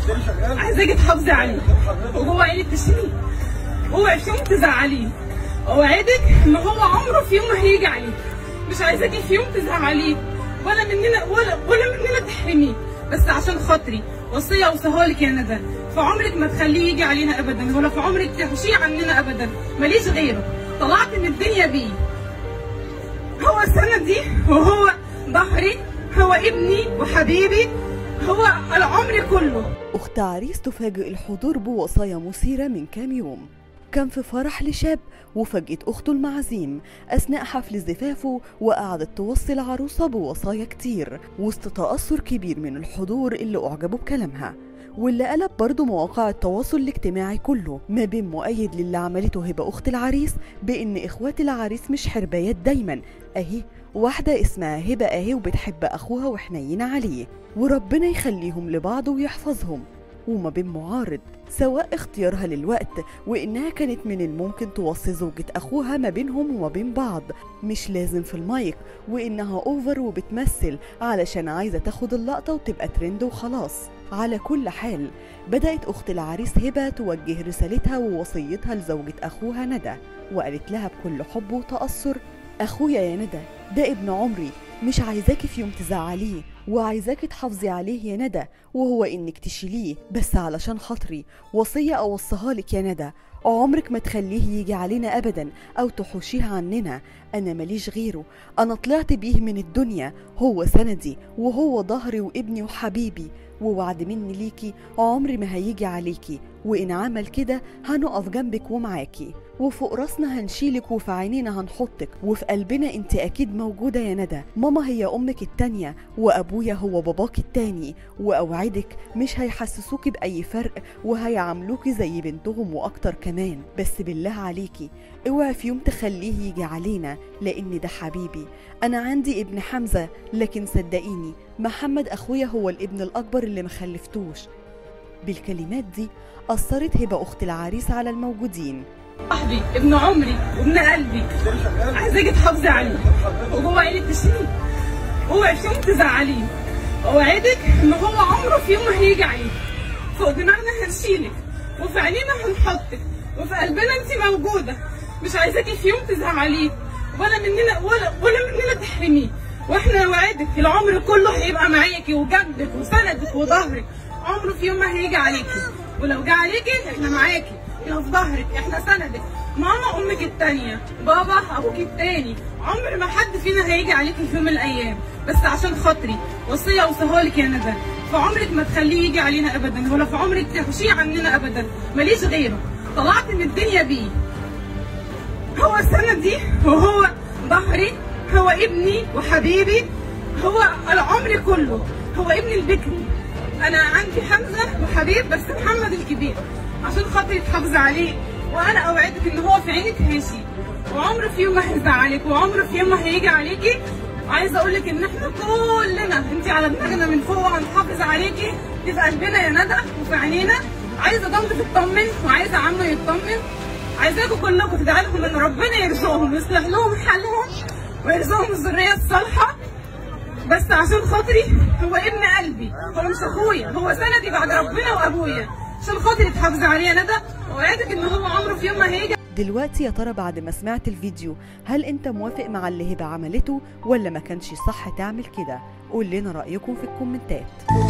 عايزاكي تحافظي عليه وجوه عينك تشيليه اوعي في يوم تزعليه اوعدك ان هو عمره في يوم ما هيجي عليه مش عايزاكي في يوم تزعليه ولا مننا ولا ولا مننا تحرميه بس عشان خاطري وصيه اوصيها لك يا ندى في عمرك ما تخليه يجي علينا ابدا ولا في عمرك تحشيه عننا ابدا ماليش غيره طلعت من الدنيا بيه هو سندي وهو ظهري هو ابني وحبيبي هو العمر كله أخت عريس تفاجئ الحضور بوصايا مثيرة من كام يوم كان في فرح لشاب وفاجئت أخته المعازيم أثناء حفل زفافه وقعدت توصي العروسة بوصايا كتير وسط تأثر كبير من الحضور اللي أعجبوا بكلامها واللي قلب برضه مواقع التواصل الاجتماعي كله ما بين مؤيد للي عملته هبة أخت العريس بإن إخوات العريس مش حربايات دايما أهي واحدة اسمها هبة أهي وبتحب أخوها وحنينة عليه وربنا يخليهم لبعض ويحفظهم وما بين معارض سواء اختيارها للوقت وإنها كانت من الممكن توصي زوجة أخوها ما بينهم وما بين بعض مش لازم في المايك وإنها أوفر وبتمثل علشان عايزة تاخد اللقطة وتبقى ترند وخلاص على كل حال بدأت أخت العريس هبة توجه رسالتها ووصيتها لزوجة أخوها ندى وقالت لها بكل حب وتأثر أخويا يا ندى ده ابن عمري مش عايزاكي في يوم تزعليه وعايزاكي تحافظي عليه يا ندى وهو انك تشيليه بس علشان خاطري وصيه اوصيها لك يا ندى عمرك ما تخليه يجي علينا ابدا او تحوشيه عننا انا ماليش غيره انا طلعت بيه من الدنيا هو سندي وهو ظهري وابني وحبيبي ووعد مني ليكي عمري ما هيجي عليكي وإن عمل كده هنقف جنبك ومعاكي وفوق راسنا هنشيلك وفي عينينا هنحطك وفي قلبنا انت اكيد موجودة يا ندى ماما هي امك التانية وابويا هو باباك التاني واوعدك مش هيحسسوكي باي فرق وهيعاملوكي زي بنتهم واكتر كمان بس بالله عليكي اوعي في يوم تخليه يجي علينا لان ده حبيبي انا عندي ابن حمزة لكن صدقيني محمد اخويا هو الابن الاكبر اللي مخلفتوش بالكلمات دي أثرت هبة أخت العريس على الموجودين صاحبي ابن عمري وابن قلبي عايزاكي تحافظي عليه وجوه عينك تشيليه اوعي في يوم تزعليه اوعدك ان هو عمره في يوم ما هيجي عليه فوق دماغنا هنشيلك وفي عينينا هنحطك وفي قلبنا انت موجوده مش عايزاكي في يوم تزعليه ولا مننا ولا ولا مننا تحرميه واحنا وعدك العمر كله هيبقى معاكي وجنبك وسندك وظهرك عمره في يوم ما هيجي عليكي ولو جه عليكي احنا معاكي احنا في ظهرك احنا سندك ماما امك التانية بابا ابوك التاني عمر ما حد فينا هيجي عليكي في يوم من الايام بس عشان خاطري وصيه اوصيها لك يا ندى في عمرك ما تخليه يجي علينا ابدا ولا في عمرك تحشيه عننا ابدا ماليش غيره طلعت من الدنيا بيه هو سندي وهو ظهري هو ابني وحبيبي هو العمر كله هو ابني البكري انا عندي حمزه وحبيب بس محمد الكبير عشان خاطري تحافظي عليه وانا اوعدك ان هو في عينك هيشي وعمره في يوم ما هيزعلك وعمره في يوم ما هيجي عليكي عايزه اقول لك ان احنا كلنا انت على دماغنا من فوق وهنحافظ عليكي دي في قلبنا يا ندى وفي عينينا عايزه ضمت تطمن وعايزه عمه يطمن عايزاكم كلكم تدعوا لهم ان ربنا يرزقهم ويصلح لهم حالهم ويرزقهم الذريه الصالحه بس عشان خاطري هو ابن قلبي هو مش اخويا هو سندي بعد ربنا وابويا عشان خاطري تحافظي عليه يا ندى واوعدك ان هو عمره في يوم ما هيجي دلوقتي يا ترى بعد ما سمعت الفيديو هل انت موافق مع اللي هبة عملته ولا ما كانش صح تعمل كده قول لنا رأيكم في الكومنتات